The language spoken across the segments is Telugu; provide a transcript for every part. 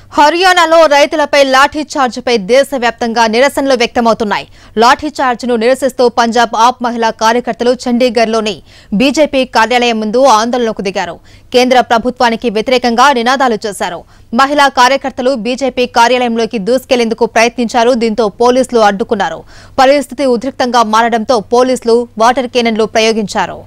హర్యానాలో రైతులపై లాఠీ చార్జిపై దేశవ్యాప్తంగా నిరసనలు వ్యక్తమవుతున్నాయి లాఠీ చార్జ్ను నిరసిస్తూ పంజాబ్ ఆప్ మహిళా కార్యకర్తలు చండీగఢ్లోని బీజేపీ కార్యాలయం ముందు ఆందోళనకు దిగారు కేంద్ర ప్రభుత్వానికి వ్యతిరేకంగా నినాదాలు చేశారు మహిళా కార్యకర్తలు బీజేపీ కార్యాలయంలోకి దూసుకెళ్లేందుకు ప్రయత్నించారు దీంతో పోలీసులు అడ్డుకున్నారు పరిస్థితి ఉద్రిక్తంగా మారడంతో పోలీసులు వాటర్ కేనన్లు ప్రయోగించారు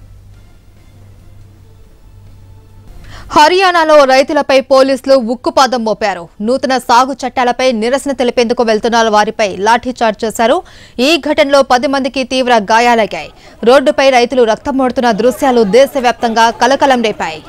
హర్యానాలో రైతులపై పోలీసులు ఉక్కుపాదం మోపారు నూతన సాగు చట్టాలపై నిరసన తెలిపేందుకు వెళ్తున్న వారిపై లాఠీచార్జ్ చేశారు ఈ ఘటనలో పది మందికి తీవ్ర గాయాలయ్యాయి రోడ్డుపై రైతులు రక్తమోడుతున్న దృశ్యాలు దేశవ్యాప్తంగా కలకలం రేపాయి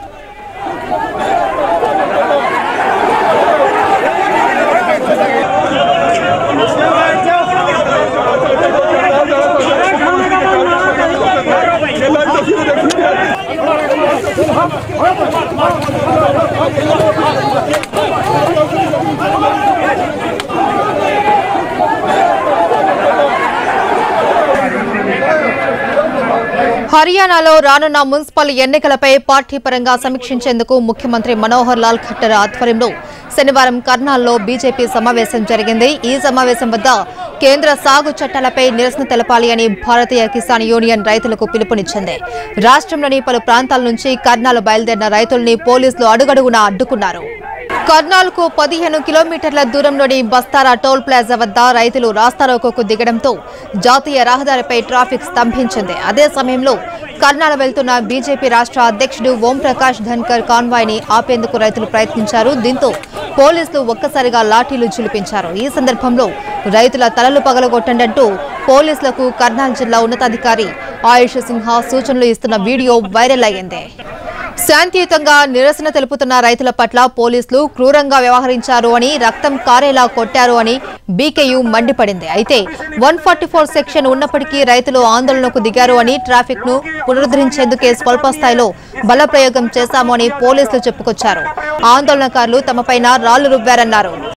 హర్యానాలో రానున్న మున్సిపల్ ఎన్నికలపై పార్టీ పరంగా సమీక్షించేందుకు ముఖ్యమంత్రి మనోహర్ లాల్ ఖట్టర్ ఆధ్వర్యంలో శనివారం కర్నాల్లో బీజేపీ సమావేశం జరిగింది ఈ సమావేశం వద్ద కేంద్ర సాగు చట్టాలపై నిరసన తెలపాలి అని భారతీయ కిసాన్ యూనియన్ రైతులకు పిలుపునిచ్చింది రాష్ట్రంలోని పలు ప్రాంతాల నుంచి కర్నాలు బయలుదేరిన రైతుల్ని పోలీసులు అడుగడుగునా అడ్డుకున్నారు కర్నాల్కు పదిహేను కిలోమీటర్ల దూరంలోని బస్తారా టోల్ ప్లాజా వద్ద రైతులు రాస్తారోకోకు దిగడంతో జాతీయ రహదారిపై ట్రాఫిక్ స్తంభించింది అదే సమయంలో కర్నాల వెళ్తున్న బీజేపీ రాష్ట్ర అధ్యక్షుడు ఓంప్రకాష్ ధన్కర్ కాన్వాయ్ ని ఆపేందుకు రైతులు ప్రయత్నించారు దీంతో పోలీసులు ఒక్కసారిగా లాఠీలు చిలిపించారు ఈ సందర్భంలో రైతుల తలలు పగలగొట్టండంటూ పోలీసులకు కర్నాల్ జిల్లా ఉన్నతాధికారి ఆయుష్ సిన్హా సూచనలు ఇస్తున్న వీడియో వైరల్ అయ్యింది శాంతియుతంగా నిరసన తెలుపుతున్న రైతుల పట్ల పోలీసులు క్రూరంగా వ్యవహరించారు అని రక్తం కారేలా కొట్టారు అని బీకేయూ మండిపడింది అయితే వన్ సెక్షన్ ఉన్నప్పటికీ రైతులు ఆందోళనకు దిగారు అని ట్రాఫిక్ ను పునరుద్ధరించేందుకే స్వల్ప స్థాయిలో బలప్రయోగం చేశాము అని పోలీసులు చెప్పుకొచ్చారు ఆందోళనకారులు తమపైన రాళ్లు రువ్వారన్నారు